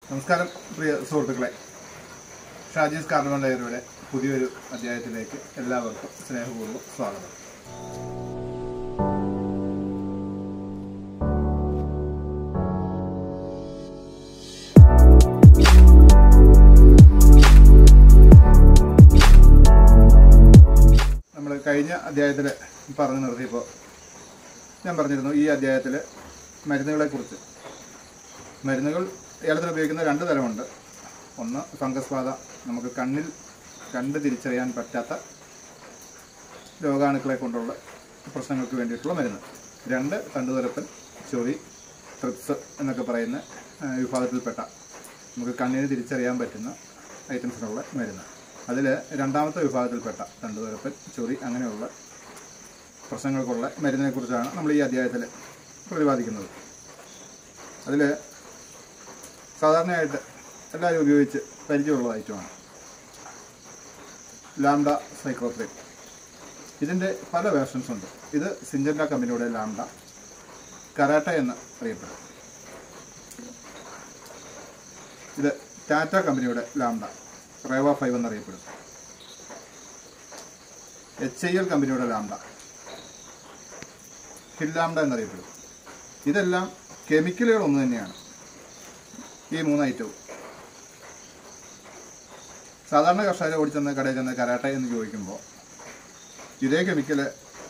നമസ്കാരം പ്രിയ സുഹൃത്തുക്കളെ ഷാജീസ് കാർബൺ ഡയറിയുടെ പുതിയൊരു അധ്യായത്തിലേക്ക് എല്ലാവർക്കും സ്നേഹപൂർവ്വം സ്വാഗതം നമ്മൾ കഴിഞ്ഞ അധ്യായത്തിൽ പറഞ്ഞു നിർത്തിയപ്പോൾ ഞാൻ പറഞ്ഞിരുന്നു ഈ അധ്യായത്തിൽ മരുന്നുകളെക്കുറിച്ച് മരുന്നുകൾ ഏലത്തിൽ ഉപയോഗിക്കുന്ന രണ്ട് തരമുണ്ട് ഒന്ന് ഫംഗസ് ബാധ നമുക്ക് കണ്ണിൽ കണ്ട് തിരിച്ചറിയാൻ പറ്റാത്ത രോഗാണുക്കളെ കൊണ്ടുള്ള പ്രശ്നങ്ങൾക്ക് വേണ്ടിയിട്ടുള്ള മരുന്ന് രണ്ട് തണ്ടുതുരപ്പൻ ചൊറി ട്രിപ്സ് എന്നൊക്കെ പറയുന്ന ആ, വിഭാഗത്തിൽപ്പെട്ട നമുക്ക് കണ്ണിന് തിരിച്ചറിയാൻ പറ്റുന്ന ഐറ്റംസിനുള്ള മരുന്ന് അതിൽ രണ്ടാമത്തെ വിഭാഗത്തിൽപ്പെട്ട തണ്ടുതുരപ്പൻ ചൊറി അങ്ങനെയുള്ള പ്രശ്നങ്ങൾക്കുള്ള മരുന്നിനെക്കുറിച്ചാണ് നമ്മൾ ഈ അധ്യായത്തിൽ പ്രതിപാദിക്കുന്നത് അതിൽ സാധാരണയായിട്ട് എല്ലാവരും ഉപയോഗിച്ച് പരിചയമുള്ള ഐറ്റമാണ് ലാംഡ സൈക്ലോത്രിൻ ഇതിൻ്റെ പല വേർഷൻസ് ഉണ്ട് ഇത് സിഞ്ചൻഡ കമ്പനിയുടെ ലാംഡ കരാട്ട എന്ന് അറിയപ്പെടും ഇത് ടാറ്റ കമ്പനിയുടെ ലാംഡ റേവ ഫൈവ് എന്നറിയപ്പെടും എച്ച് ഐ എൽ കമ്പനിയുടെ ലാംഡ ഹിൽ ലാംഡ എന്നറിയപ്പെടും ഇതെല്ലാം കെമിക്കലുകൾ ഒന്ന് തന്നെയാണ് ഈ മൂന്ന് ഐറ്റവും സാധാരണ കർഷകരെ ഓടിച്ചെന്ന് കടയിൽ ചെന്ന് കരാട്ട എന്ന് ചോദിക്കുമ്പോൾ ഇതേ കെമിക്കല്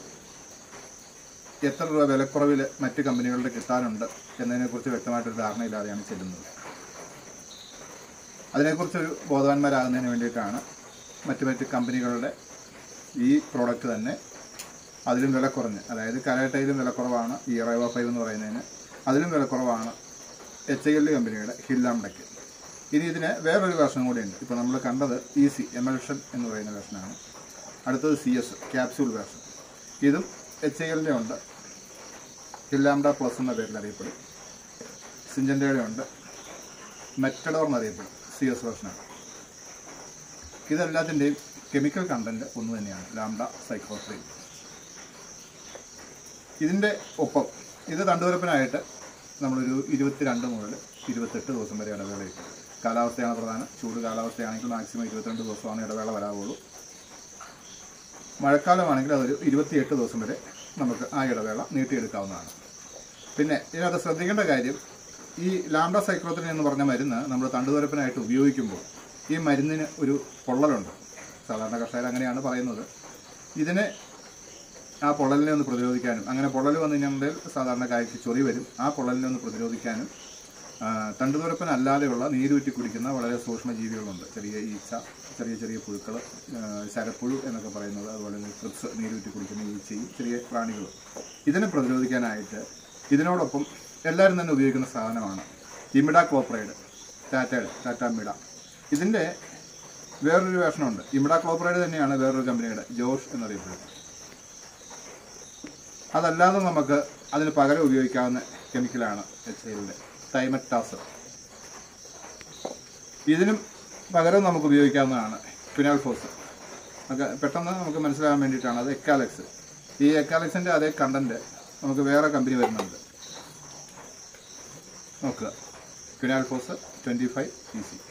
എത്ര രൂപ വിലക്കുറവിൽ മറ്റ് കമ്പനികളുടെ കിട്ടാനുണ്ട് എന്നതിനെക്കുറിച്ച് വ്യക്തമായിട്ടൊരു ധാരണയില്ലാതെയാണ് ചെല്ലുന്നത് അതിനെക്കുറിച്ചൊരു ബോധവാന്മാരാകുന്നതിന് വേണ്ടിയിട്ടാണ് മറ്റ് മറ്റ് കമ്പനികളുടെ ഈ പ്രോഡക്റ്റ് തന്നെ അതിലും വില കുറഞ്ഞ് അതായത് കരാട്ടയിലും വില കുറവാണ് ഈ റൈവ ഫൈവ് എന്ന് പറയുന്നതിന് അതിലും വില കുറവാണ് എച്ച് ഐ എൽ കമ്പനിയുടെ ഹില്ലാംഡയ്ക്ക് ഇനി ഇതിന് വേറൊരു വേർഷൻ കൂടിയുണ്ട് ഇപ്പോൾ നമ്മൾ കണ്ടത് ഇ സി എമൽഷൻ എന്ന് പറയുന്ന വേർഷനാണ് അടുത്തത് സി എസ് ക്യാപ്സ്യൂൾ വേർഷൻ ഇതും എച്ച് ഐ എല്ലിൻ്റെ ഉണ്ട് ഹില്ലാംഡ പ്ലസ് എന്ന പേരിൽ അറിയപ്പെടും സിഞ്ചൻ്റെയുടെ ഉണ്ട് മെറ്റഡോർ എന്നറിയപ്പെടും സി എസ് വേർഷനാണ് ഇതെല്ലാത്തിൻ്റെയും കെമിക്കൽ കണ്ടന്റ് ഒന്ന് തന്നെയാണ് ലാംഡ സൈക്ലോട്രീൻ ഇതിൻ്റെ ഒപ്പം ഇത് തണ്ടുവരപ്പിനായിട്ട് നമ്മളൊരു ഇരുപത്തിരണ്ട് മുതൽ ഇരുപത്തെട്ട് ദിവസം വരെ ഇടവേള കിട്ടും കാലാവസ്ഥയാണ് പ്രധാനം ചൂട് കാലാവസ്ഥയാണെങ്കിൽ മാക്സിമം ഇരുപത്തിരണ്ട് ദിവസമാണ് ഇടവേള വരാവുള്ളൂ മഴക്കാലമാണെങ്കിൽ അതൊരു ഇരുപത്തിയെട്ട് ദിവസം വരെ നമുക്ക് ആ ഇടവേള നീട്ടിയെടുക്കാവുന്നതാണ് പിന്നെ ഇതിനകത്ത് ശ്രദ്ധിക്കേണ്ട കാര്യം ഈ ലാംഡ സൈക്ലോത്തിൻ എന്ന് പറഞ്ഞ മരുന്ന് നമ്മൾ തണ്ടുതുരപ്പിനായിട്ട് ഉപയോഗിക്കുമ്പോൾ ഈ മരുന്നിന് ഒരു പൊള്ളലുണ്ട് സാധാരണ കർഷകർ അങ്ങനെയാണ് പറയുന്നത് ഇതിനെ ആ പൊള്ളലിനെ ഒന്ന് പ്രതിരോധിക്കാനും അങ്ങനെ പൊള്ളൽ വന്നു കഴിഞ്ഞാൽ സാധാരണക്കാർക്ക് ചൊറി വരും ആ പൊള്ളലിനെ ഒന്ന് പ്രതിരോധിക്കാനും ആ, തണ്ടുതുരപ്പൻ അല്ലാതെയുള്ള നീരൂറ്റി കുടിക്കുന്ന വളരെ സൂക്ഷ്മ ജീവികളുണ്ട് ചെറിയ ഈച്ച ചെറിയ ചെറിയ പുഴുക്കൾ ശരപ്പുഴു എന്നൊക്കെ പറയുന്നത് അതുപോലെ തന്നെ ക്രിപ്സ് നീരൂറ്റി കുടിക്കുന്ന ഈച്ചയും ചെറിയ പ്രാണികളും ഇതിനെ പ്രതിരോധിക്കാനായിട്ട് ഇതിനോടൊപ്പം എല്ലാവരും തന്നെ ഉപയോഗിക്കുന്ന സാധനമാണ് ഇമിഡ ക്ലോപ്രൈഡ് ടാറ്റയുടെ ടാറ്റ മിഡ ഇതിൻ്റെ വേറൊരു വേഷനുണ്ട് ഇമിഡ ക്ലോപ്രൈഡ് തന്നെയാണ് വേറൊരു കമ്പനിയുടെ ജോഷ് എന്നറിയപ്പെടുന്നത് അതല്ലാതെ നമുക്ക് അതിന് പകരം ഉപയോഗിക്കാവുന്ന കെമിക്കലാണ് എച്ച് ഐയുടെ തൈമറ്റാസ് ഇതിനും പകരം നമുക്ക് ഉപയോഗിക്കാവുന്നതാണ് ഫിനാൽഫോസ് ഒക്കെ പെട്ടെന്ന് നമുക്ക് മനസ്സിലാകാൻ വേണ്ടിയിട്ടാണ് അത് എക്കാലക്സ് ഈ എക്കാലക്സിൻ്റെ അതേ കണ്ടന്റ് നമുക്ക് വേറെ കമ്പനി വരുന്നുണ്ട് നോക്കുക ഫിനാൽഫോസ് ട്വൻറ്റി ഫൈവ് ഇ സി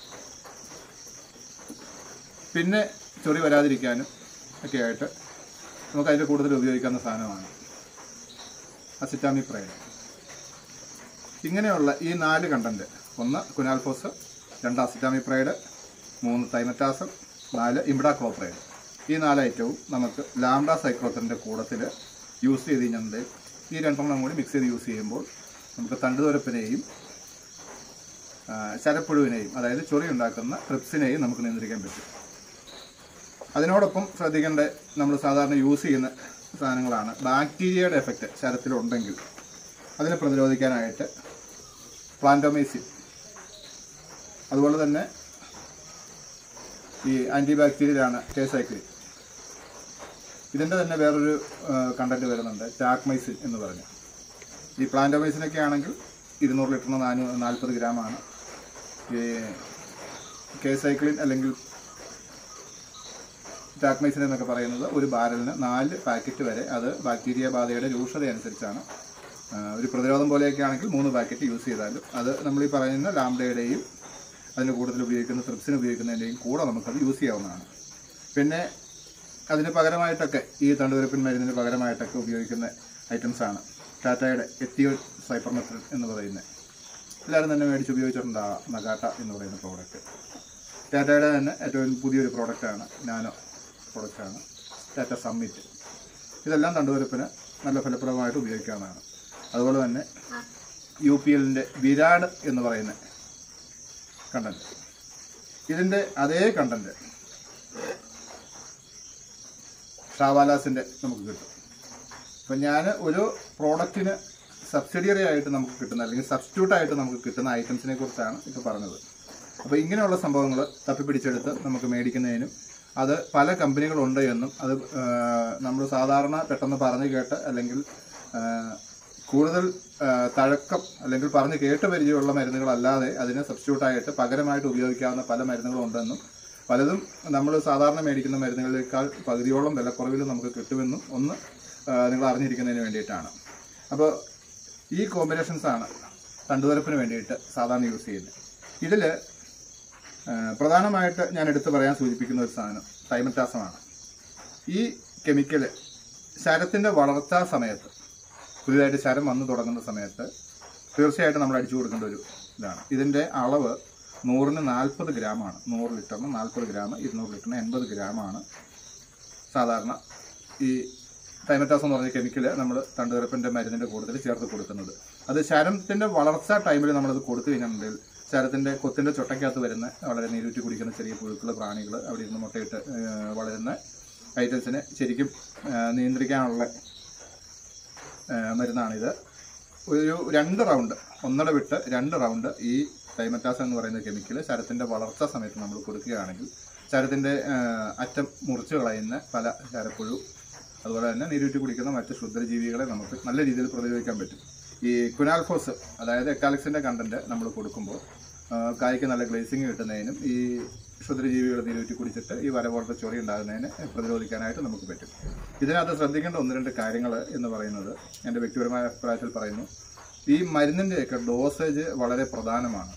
പിന്നെ ചൊറി വരാതിരിക്കാനും ഒക്കെ ആയിട്ട് നമുക്ക് അതിൻ്റെ കൂടുതൽ ഉപയോഗിക്കാവുന്ന സാധനമാണ് അസിറ്റാമി പ്രൈഡ് ഇങ്ങനെയുള്ള ഈ നാല് കണ്ടന്റ് ഒന്ന് കുനാൽഫോസ് രണ്ട് അസിറ്റാമി പ്രൈഡ് മൂന്ന് തൈമറ്റാസം നാല് ഇംബഡ ക്ലോപ്രൈഡ് ഈ നാല് ഐറ്റവും നമുക്ക് ലാംഡ സൈക്ലോത്തിൻ്റെ കൂടത്തിൽ യൂസ് ചെയ്ത് കഴിഞ്ഞാൽ ഈ രണ്ടെണ്ണം കൂടി മിക്സ് ചെയ്ത് യൂസ് ചെയ്യുമ്പോൾ നമുക്ക് തണ്ടുതുരപ്പിനെയും ആ, ശരപ്പുഴുവിനെയും അതായത് ചൊറി ഉണ്ടാക്കുന്ന ട്രിപ്സിനെയും നമുക്ക് നിയന്ത്രിക്കാൻ പറ്റും അതിനോടൊപ്പം ശ്രദ്ധിക്കേണ്ട നമ്മൾ സാധാരണ യൂസ് ചെയ്യുന്ന സാധനങ്ങളാണ് ബാക്ടീരിയയുടെ എഫക്റ്റ് ശരത്തിലുണ്ടെങ്കിൽ അതിനെ പ്രതിരോധിക്കാനായിട്ട് പ്ലാന്റോമൈസിൻ അതുപോലെ തന്നെ ഈ ആൻറ്റി ബാക്ടീരിയലാണ് കേസൈക്ലിൻ ഇതിൻ്റെ തന്നെ വേറൊരു കണ്ടന്റ് വരുന്നുണ്ട് ടാക്മൈസിൻ എന്ന് പറഞ്ഞു ഈ പ്ലാന്റോമൈസിനൊക്കെ ആണെങ്കിൽ ഇരുന്നൂറ് ലിറ്ററിന് നാനൂ നാൽപ്പത് ഗ്രാമാണ് ഈ കേസൈക്ലിൻ അല്ലെങ്കിൽ ടാക്മൈസിൻ എന്നൊക്കെ പറയുന്നത് ഒരു ബാരലിന് നാല് പാക്കറ്റ് വരെ അത് ബാക്ടീരിയ ബാധയുടെ രൂക്ഷത അനുസരിച്ചാണ് ആ, ഒരു പ്രതിരോധം പോലെയൊക്കെ ആണെങ്കിൽ മൂന്ന് പാക്കറ്റ് യൂസ് ചെയ്താലും അത് നമ്മൾ ഈ പറയുന്ന ലാംഡയുടെയും അതിന് കൂടുതൽ ഉപയോഗിക്കുന്ന ട്രിപ്സിന് ഉപയോഗിക്കുന്നതിൻ്റെയും കൂടെ നമുക്കത് യൂസ് ചെയ്യാവുന്നതാണ് പിന്നെ അതിന് പകരമായിട്ടൊക്കെ ഈ തണ്ടുവരപ്പിൻ മരുന്നിന് പകരമായിട്ടൊക്കെ ഉപയോഗിക്കുന്ന ഐറ്റംസാണ് ടാറ്റയുടെ എത്തിയോൾ സൈപ്പർമെത്രൽ എന്ന് പറയുന്നത് എല്ലാവരും തന്നെ മേടിച്ച് ഉപയോഗിച്ചിട്ടുണ്ടാകാം നഗാട്ട എന്ന് പറയുന്ന പ്രോഡക്റ്റ് ടാറ്റയുടെ തന്നെ ഏറ്റവും പുതിയൊരു പ്രോഡക്റ്റാണ് നാനോ പ്രോഡക്റ്റാണ് ടാറ്റ സമ്മിറ്റ് ഇതെല്ലാം തണ്ടുവരപ്പിന് നല്ല ഫലപ്രദമായിട്ട് ഉപയോഗിക്കാവുന്നതാണ് അതുപോലെ തന്നെ യു പി എല്ലിൻ്റെ വിരാട് എന്ന് പറയുന്ന കണ്ടന്റ് ഇതിൻ്റെ അതേ കണ്ടന്റ് ഷാവാലാസിൻ്റെ നമുക്ക് കിട്ടും അപ്പം ഞാൻ ഒരു പ്രോഡക്റ്റിന് സബ്സിഡിയറി ആയിട്ട് നമുക്ക് കിട്ടുന്ന അല്ലെങ്കിൽ സബ്സ്റ്റിറ്റ്യൂട്ട് ആയിട്ട് നമുക്ക് കിട്ടുന്ന ഐറ്റംസിനെ കുറിച്ചാണ് ഇപ്പോൾ പറഞ്ഞത് അപ്പോൾ ഇങ്ങനെയുള്ള സംഭവങ്ങൾ തപ്പിപ്പിടിച്ചെടുത്ത് നമുക്ക് മേടിക്കുന്നതിനും അത് പല കമ്പനികളുണ്ട് എന്നും അത് നമ്മൾ സാധാരണ പെട്ടെന്ന് പറഞ്ഞു കേട്ട് അല്ലെങ്കിൽ ആ, കൂടുതൽ ആ, തഴക്കം അല്ലെങ്കിൽ പറഞ്ഞ് കേട്ട് പരിചയമുള്ള മരുന്നുകളല്ലാതെ അതിനെ സബ്സ്റ്റിറ്റ്യൂട്ട് ആയിട്ട് പകരമായിട്ട് ഉപയോഗിക്കാവുന്ന പല മരുന്നുകളും ഉണ്ടെന്നും പലതും നമ്മൾ സാധാരണ മേടിക്കുന്ന മരുന്നുകളേക്കാൾ പകുതിയോളം വിലക്കുറവിൽ നമുക്ക് കിട്ടുമെന്നും ഒന്ന് ആ, നിങ്ങൾ അറിഞ്ഞിരിക്കുന്നതിന് വേണ്ടിയിട്ടാണ് അപ്പോൾ ഈ കോമ്പിനേഷൻസ് ആണ് തണ്ടുതരപ്പിന് വേണ്ടിയിട്ട് സാധാരണ യൂസ് ചെയ്യുന്നത് ഇതിൽ പ്രധാനമായിട്ട് ഞാൻ എടുത്തു പറയാൻ സൂചിപ്പിക്കുന്ന ഒരു സാധനം തൈമറ്റാസമാണ് ഈ കെമിക്കൽ ശരത്തിൻ്റെ വളർച്ചാ സമയത്ത് പുതിയതായിട്ട് ശരം വന്നു തുടങ്ങുന്ന സമയത്ത് തീർച്ചയായിട്ടും നമ്മൾ അടിച്ചു കൊടുക്കേണ്ട ഒരു ഇതാണ് ഇതിൻ്റെ അളവ് നൂറിന് നാൽപ്പത് ഗ്രാമാണ് നൂറ് ലിറ്ററിന് നാൽപ്പത് ഗ്രാം ഇരുന്നൂറ് ലിറ്ററിന് എൺപത് ഗ്രാമാണ് സാധാരണ ഈ തൈമറ്റാസ് എന്ന് പറഞ്ഞ കെമിക്കൽ നമ്മൾ തണ്ടുകരപ്പിൻ്റെ മരുന്നിൻ്റെ കൂടുതൽ ചേർത്ത് കൊടുക്കുന്നത് അത് ശരത്തിൻ്റെ വളർച്ചാ ടൈമിൽ നമ്മളത് കൊടുത്തു കഴിഞ്ഞിട്ടുണ്ടെങ്കിൽ ശരത്തിൻ്റെ കൊത്തിൻ്റെ ചൊട്ടയ്ക്കകത്ത് വരുന്ന വളരെ നീരൂറ്റി കുടിക്കുന്ന ചെറിയ പുഴുക്കൾ പ്രാണികൾ അവിടെ ഇരുന്ന് മുട്ടയിട്ട് ഏഹ്, വളരുന്ന ഐറ്റംസിനെ ശരിക്കും ഏഹ്, നിയന്ത്രിക്കാനുള്ള ഏഹ്, മരുന്നാണിത് ഒരു രണ്ട് റൗണ്ട് ഒന്നര വിട്ട് രണ്ട് റൗണ്ട് ഈ തൈമറ്റാസ് എന്ന് പറയുന്ന കെമിക്കൽ ശരത്തിൻ്റെ വളർച്ചാ സമയത്ത് നമ്മൾ കൊടുക്കുകയാണെങ്കിൽ ശരത്തിൻ്റെ ഏഹ്, അറ്റം മുറിച്ച് കളയുന്ന പല ശരപ്പുഴു അതുപോലെ തന്നെ നീരൂറ്റി കുടിക്കുന്ന മറ്റ് ക്ഷുദ്രജീവികളെ നമുക്ക് നല്ല രീതിയിൽ പ്രതിരോധിക്കാൻ പറ്റും ഈ കുനാൽഫോസ് അതായത് എക്കാലിക്സിൻ്റെ കണ്ടന്റ് നമ്മൾ കൊടുക്കുമ്പോൾ ആ, കായ്ക്ക് നല്ല ഗ്ലേസിങ് കിട്ടുന്നതിനും ഈ ക്ഷുദ്രജീവികൾ നീരൂറ്റി കുടിച്ചിട്ട് ഈ വരപോലത്തെ ചൊറി ഉണ്ടാകുന്നതിന് പ്രതിരോധിക്കാനായിട്ട് നമുക്ക് പറ്റും ഇതിനകത്ത് ശ്രദ്ധിക്കേണ്ട ഒന്ന് രണ്ട് കാര്യങ്ങൾ എന്ന് പറയുന്നത് എൻ്റെ വ്യക്തിപരമായ അഭിപ്രായത്തിൽ പറയുന്നു ഈ മരുന്നിൻ്റെയൊക്കെ ഡോസേജ് വളരെ പ്രധാനമാണ്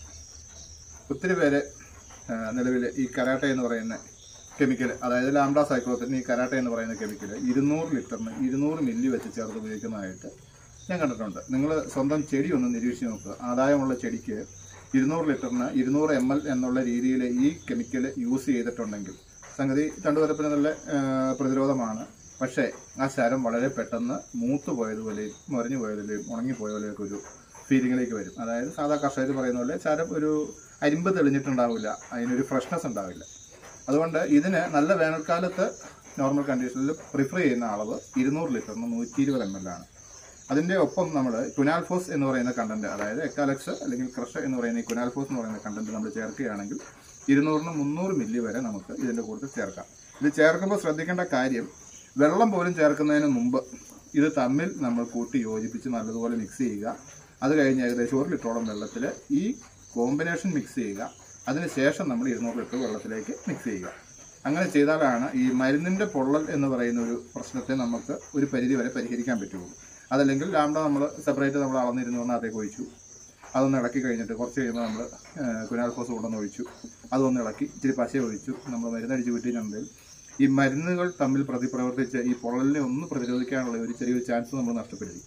ഒത്തിരി പേര് നിലവിൽ ഈ കരാട്ട എന്ന് പറയുന്ന കെമിക്കൽ അതായത് ലാംഡ സൈക്ലോത്തിന് ഈ കരാട്ട എന്ന് പറയുന്ന കെമിക്കൽ ഇരുന്നൂറ് ലിറ്ററിന് ഇരുന്നൂറ് മില്ലി വെച്ച് ചേർത്ത് ഉപയോഗിക്കുന്നതായിട്ട് ഞാൻ കണ്ടിട്ടുണ്ട് നിങ്ങൾ സ്വന്തം ചെടി ഒന്ന് നിരീക്ഷിച്ച് നോക്കുക ആദായമുള്ള ചെടിക്ക് ഇരുന്നൂറ് ലിറ്ററിന് ഇരുന്നൂറ് എം എൽ എന്നുള്ള രീതിയിൽ ഈ കെമിക്കൽ യൂസ് ചെയ്തിട്ടുണ്ടെങ്കിൽ സംഗതി തണ്ടുതരപ്പിന് നല്ല ആ, പ്രതിരോധമാണ് പക്ഷേ ആ ശരം വളരെ പെട്ടെന്ന് മൂത്ത് പോയതുപോലെയും മുരഞ്ഞു പോയതുപോലെയും ഉണങ്ങിപ്പോയതുപോലെയൊക്കെ ഒരു ഫീലിങ്ങിലേക്ക് വരും അതായത് സാധാ കർഷകർ പറയുന്ന പോലെ ശരം ഒരു അരിമ്പ് തെളിഞ്ഞിട്ടുണ്ടാവില്ല അതിനൊരു ഫ്രഷ്നെസ് ഉണ്ടാവില്ല അതുകൊണ്ട് ഇതിന് നല്ല വേനൽക്കാലത്ത് നോർമൽ കണ്ടീഷനിൽ പ്രിഫർ ചെയ്യുന്ന അളവ് ഇരുന്നൂറ് ലിറ്ററിന് നൂറ്റി ഇരുപത് എം എൽ ആണ് അതിൻ്റെ ഒപ്പം നമ്മൾ കുനാൽഫോസ് എന്ന് പറയുന്ന കണ്ടന്റ് അതായത് എക്കാലക്സ് അല്ലെങ്കിൽ ക്രഷ് എന്ന് പറയുന്ന ഈ കുനാൽഫോസ് എന്ന് പറയുന്ന കണ്ടന്റ് നമ്മൾ ചേർക്കുകയാണെങ്കിൽ ഇരുന്നൂറിന് മുന്നൂറ് മില്ലി വരെ നമുക്ക് ഇതിൻ്റെ കൂടുതൽ ചേർക്കാം ഇത് ചേർക്കുമ്പോൾ ശ്രദ്ധിക്കേണ്ട കാര്യം വെള്ളം പോലും ചേർക്കുന്നതിന് മുമ്പ് ഇത് തമ്മിൽ നമ്മൾ കൂട്ടി യോജിപ്പിച്ച് നല്ലതുപോലെ മിക്സ് ചെയ്യുക അത് കഴിഞ്ഞ് ഏകദേശം ഒരു ലിറ്ററോളം വെള്ളത്തിൽ ഈ കോമ്പിനേഷൻ മിക്സ് ചെയ്യുക അതിനുശേഷം നമ്മൾ ഇരുന്നൂറ് ലിറ്റർ വെള്ളത്തിലേക്ക് മിക്സ് ചെയ്യുക അങ്ങനെ ചെയ്താലാണ് ഈ മരുന്നിൻ്റെ പൊള്ളൽ എന്ന് പറയുന്ന ഒരു പ്രശ്നത്തെ നമുക്ക് ഒരു പരിധി വരെ പരിഹരിക്കാൻ പറ്റുള്ളൂ അതല്ലെങ്കിൽ ലാംഡ നമ്മൾ സെപ്പറേറ്റ് നമ്മൾ അളന്നിരുന്നു വന്ന് അതേക്ക് ഒഴിച്ചു അതൊന്ന് ഇളക്കി കഴിഞ്ഞിട്ട് കുറച്ച് കഴിയുമ്പോൾ നമ്മൾ കുനാൽഫോസ് കൊണ്ടുവന്ന് ഒഴിച്ചു അതൊന്ന് ഇളക്കി ഇച്ചിരി പശ ഒഴിച്ചു നമ്മൾ മരുന്നടിച്ച് വിട്ടിട്ടുണ്ടെങ്കിൽ ഈ മരുന്നുകൾ തമ്മിൽ പ്രതിപ്രവർത്തിച്ച് ഈ പൊള്ളലിനെ ഒന്ന് പ്രതിരോധിക്കാനുള്ള ഒരു ചെറിയൊരു ചാൻസ് നമ്മൾ നഷ്ടപ്പെടുത്തി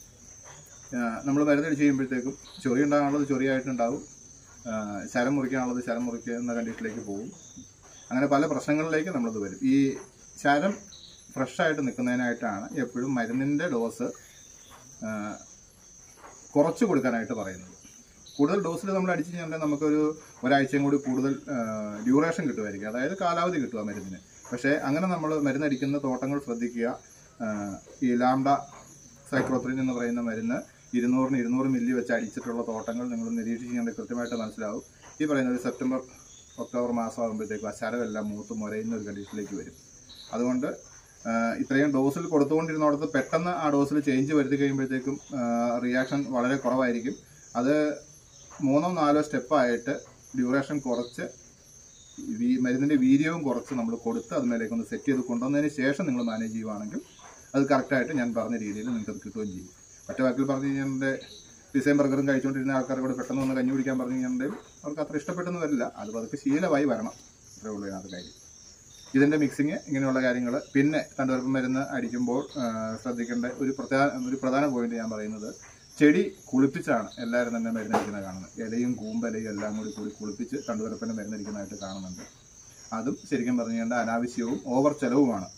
നമ്മൾ മരുന്നടിച്ച് ചെയ്യുമ്പോഴത്തേക്കും ചൊറി ഉണ്ടാകാനുള്ളത് ചൊറിയായിട്ടുണ്ടാവും ആ, ശരം മുറിക്കാനുള്ളത് ശരം മുറിക്കുന്ന കണ്ടീഷനിലേക്ക് പോകും അങ്ങനെ പല പ്രശ്നങ്ങളിലേക്ക് നമ്മളത് വരും ഈ ശരം ഫ്രഷായിട്ട് നിൽക്കുന്നതിനായിട്ടാണ് എപ്പോഴും മരുന്നിൻ്റെ ഡോസ് ആ, കുറച്ച് കൊടുക്കാനായിട്ട് പറയുന്നത് കൂടുതൽ ഡോസിൽ നമ്മൾ അടിച്ചു കഴിഞ്ഞാൽ നമുക്കൊരു ഒരാഴ്ചയും കൂടി കൂടുതൽ ഡ്യൂറേഷൻ കിട്ടുമായിരിക്കും അതായത് കാലാവധി കിട്ടുക മരുന്നിന് പക്ഷേ അങ്ങനെ നമ്മൾ മരുന്നടിക്കുന്ന തോട്ടങ്ങൾ ശ്രദ്ധിക്കുക ആ, ഈ ലാംഡ സൈക്ലോത്രിൻ എന്ന് പറയുന്ന മരുന്ന് ഇരുന്നൂറിന് ഇരുന്നൂറ് മില്ലി വെച്ച് അടിച്ചിട്ടുള്ള തോട്ടങ്ങൾ നിങ്ങൾ നിരീക്ഷിക്കേണ്ടത് കൃത്യമായിട്ട് മനസ്സിലാവും ഈ പറയുന്ന ഒരു സെപ്റ്റംബർ ഒക്ടോബർ മാസം ആകുമ്പോഴത്തേക്കും ആ ശരമെല്ലാം മൂത്ത് മുരയുന്ന ഒരു കണ്ടീഷനിലേക്ക് വരും അതുകൊണ്ട് ആ, ഇത്രയും ഡോസിൽ കൊടുത്തുകൊണ്ടിരുന്നിടത്ത് പെട്ടെന്ന് ആ ഡോസിൽ ചേഞ്ച് വരുത്തി കഴിയുമ്പോഴത്തേക്കും റിയാക്ഷൻ വളരെ കുറവായിരിക്കും അത് മൂന്നോ നാലോ സ്റ്റെപ്പായിട്ട് ഡ്യൂറേഷൻ കുറച്ച് വീ- മരുന്നിൻ്റെ വീര്യവും കുറച്ച് നമ്മൾ കൊടുത്ത് അതിന്മേലേക്ക് ഒന്ന് സെറ്റ് ചെയ്ത് കൊണ്ടുവന്നതിന് ശേഷം നിങ്ങൾ മാനേജ് ചെയ്യുവാണെങ്കിൽ അത് കറക്റ്റായിട്ട് ഞാൻ പറഞ്ഞ രീതിയിൽ നിങ്ങൾക്ക് അത് കിട്ടുകയും ചെയ്യും മറ്റു വാക്കിൽ പറഞ്ഞു കഴിഞ്ഞാൽ പിസയും ബർഗറും കഴിച്ചുകൊണ്ടിരുന്ന ആൾക്കാർ കൂടെ പെട്ടെന്ന് വന്ന് കഞ്ഞി കുടിക്കാൻ പറഞ്ഞു കഴിഞ്ഞാൽ അവർക്ക് അത്ര ഇഷ്ടപ്പെട്ടെന്ന് വരില്ല അത് പതുക്കെ ശീലമായി വരണം അത്രേ ഉള്ളൂ ഇതിനകത്ത് കാര്യം ഇതിൻ്റെ മിക്സിങ് ഇങ്ങനെയുള്ള കാര്യങ്ങൾ പിന്നെ തണ്ടുവരപ്പം മരുന്ന് അടിക്കുമ്പോൾ ആ, ശ്രദ്ധിക്കേണ്ട ഒരു പ്രധാന ഒരു പ്രധാന പോയിന്റ് ഞാൻ പറയുന്നത് ചെടി കുളിപ്പിച്ചാണ് എല്ലാവരും തന്നെ മരുന്നടിക്കുന്നത് കാണുന്നത് ഇലയും കൂമ്പലയും എല്ലാം കൂടി കൂടി കുളിപ്പിച്ച് തണ്ടുവരപ്പനെ മരുന്നടിക്കുന്നതായിട്ട് കാണുന്നുണ്ട് അതും ശരിക്കും പറഞ്ഞു കഴിഞ്ഞാൽ അനാവശ്യവും ഓവർ ചെലവുമാണ്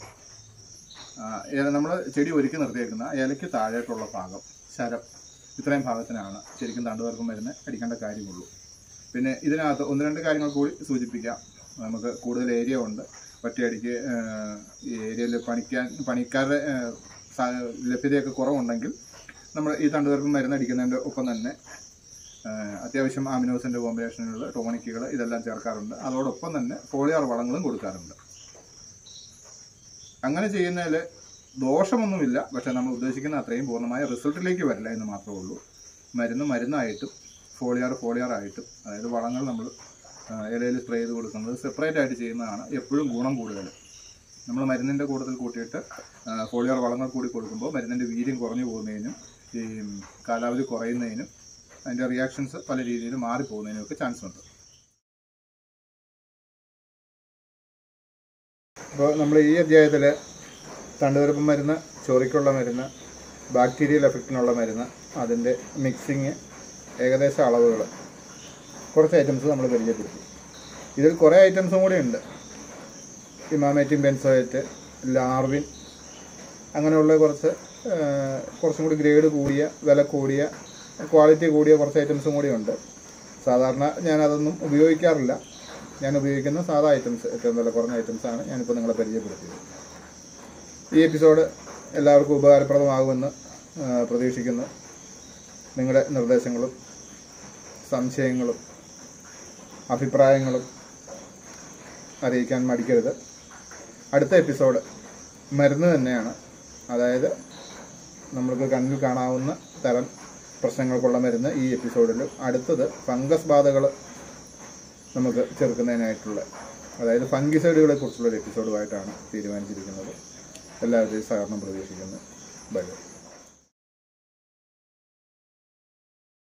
നമ്മൾ ചെടി ഒരുക്കി നിർത്തിയേക്കുന്ന ഇലയ്ക്ക് താഴേട്ടുള്ള ഭാഗം ശരം ഇത്രയും ഭാഗത്തിനാണ് ശരിക്കും തണ്ടുവരപ്പം മരുന്ന് അടിക്കേണ്ട കാര്യമുള്ളൂ പിന്നെ ഇതിനകത്ത് ഒന്ന് രണ്ട് കാര്യങ്ങൾ കൂടി സൂചിപ്പിക്കാം നമുക്ക് കൂടുതൽ ഏരിയ ഉണ്ട് ഒറ്റയടിക്ക് ഏഹ്, ഈ ഏരിയയിൽ പണിക്കാൻ പണിക്കാരുടെ ഏഹ്, സ- ലഭ്യതയൊക്കെ കുറവുണ്ടെങ്കിൽ നമ്മൾ ഈ തണ്ടുവരപ്പം മരുന്നടിക്കുന്നതിൻ്റെ ഒപ്പം തന്നെ ഏഹ്, അത്യാവശ്യം ആമിനോസിൻ്റെ കോമ്പിനേഷനുകൾ ടോണിക്കുകൾ ഇതെല്ലാം ചേർക്കാറുണ്ട് അതോടൊപ്പം തന്നെ ഫോളിയാർ വളങ്ങളും കൊടുക്കാറുണ്ട് അങ്ങനെ ചെയ്യുന്നതിൽ ദോഷമൊന്നുമില്ല പക്ഷെ നമ്മൾ ഉദ്ദേശിക്കുന്ന അത്രയും പൂർണ്ണമായ റിസൾട്ടിലേക്ക് വരില്ല എന്ന് മാത്രമേ ഉള്ളൂ മരുന്ന് മരുന്നായിട്ടും ഫോളിയാർ ഫോളിയാർ ആയിട്ടും അതായത് വളങ്ങൾ നമ്മൾ ഇലയിൽ സ്പ്രേ ചെയ്ത് കൊടുക്കുന്നത് സെപ്പറേറ്റ് ആയിട്ട് ചെയ്യുന്നതാണ് എപ്പോഴും ഗുണം കൂടുതൽ നമ്മൾ മരുന്നിൻ്റെ കൂട്ടത്തിൽ കൂട്ടിയിട്ട് ആ, ഫോളിയാർ വളങ്ങൾ കൂടി കൊടുക്കുമ്പോൾ മരുന്നിൻ്റെ വീര്യം കുറഞ്ഞു പോകുന്നതിനും ഈ കാലാവധി കുറയുന്നതിനും അതിൻ്റെ റിയാക്ഷൻസ് പല രീതിയിൽ മാറിപ്പോകുന്നതിനും ഒക്കെ ചാൻസ് ഉണ്ട് അപ്പോൾ നമ്മൾ ഈ അധ്യായത്തിൽ തണ്ടുവരപ്പ് മരുന്ന് ചോറിക്കുള്ള മരുന്ന് ബാക്ടീരിയൽ എഫക്റ്റിനുള്ള മരുന്ന് അതിൻ്റെ മിക്സിങ് ഏകദേശ അളവുകൾ കുറച്ച് ഐറ്റംസ് നമ്മൾ പരിചയപ്പെടുത്തി ഇതിൽ കുറേ ഐറ്റംസും കൂടി ഉണ്ട് ഇമാമേറ്റിൻ ബെൻസോയറ്റ് ലാർവിൻ അങ്ങനെയുള്ള കുറച്ച് ആ, കുറച്ചും കൂടി ഗ്രേഡ് കൂടിയ വില കൂടിയ ക്വാളിറ്റി കൂടിയ കുറച്ച് ഐറ്റംസും കൂടി ഉണ്ട് സാധാരണ ഞാൻ അതൊന്നും ഉപയോഗിക്കാറില്ല ഞാൻ ഉപയോഗിക്കുന്ന സാധാ ഐറ്റംസ് ഏറ്റവും വില കുറഞ്ഞ ഐറ്റംസാണ് ഞാനിപ്പോൾ നിങ്ങളെ പരിചയപ്പെടുത്തിയത് ഈ എപ്പിസോഡ് എല്ലാവർക്കും ഉപകാരപ്രദമാകുമെന്ന് ആ, പ്രതീക്ഷിക്കുന്നു നിങ്ങളുടെ നിർദ്ദേശങ്ങളും സംശയങ്ങളും അഭിപ്രായങ്ങളും അറിയിക്കാൻ മടിക്കരുത് അടുത്ത എപ്പിസോഡ് മരുന്ന് തന്നെയാണ് അതായത് നമ്മൾക്ക് കണ്ണിൽ കാണാവുന്ന തരം പ്രശ്നങ്ങൾക്കുള്ള മരുന്ന് ഈ എപ്പിസോഡിലും അടുത്തത് ഫംഗസ് ബാധകൾ നമുക്ക് ചെറുക്കുന്നതിനായിട്ടുള്ള അതായത് ഫംഗിസൈഡുകളെ കുറിച്ചുള്ള ഒരു എപ്പിസോഡുമായിട്ടാണ് തീരുമാനിച്ചിരിക്കുന്നത് എല്ലാവരുടെയും സഹകരണം പ്രതീക്ഷിക്കുന്നു ബൈ ബൈ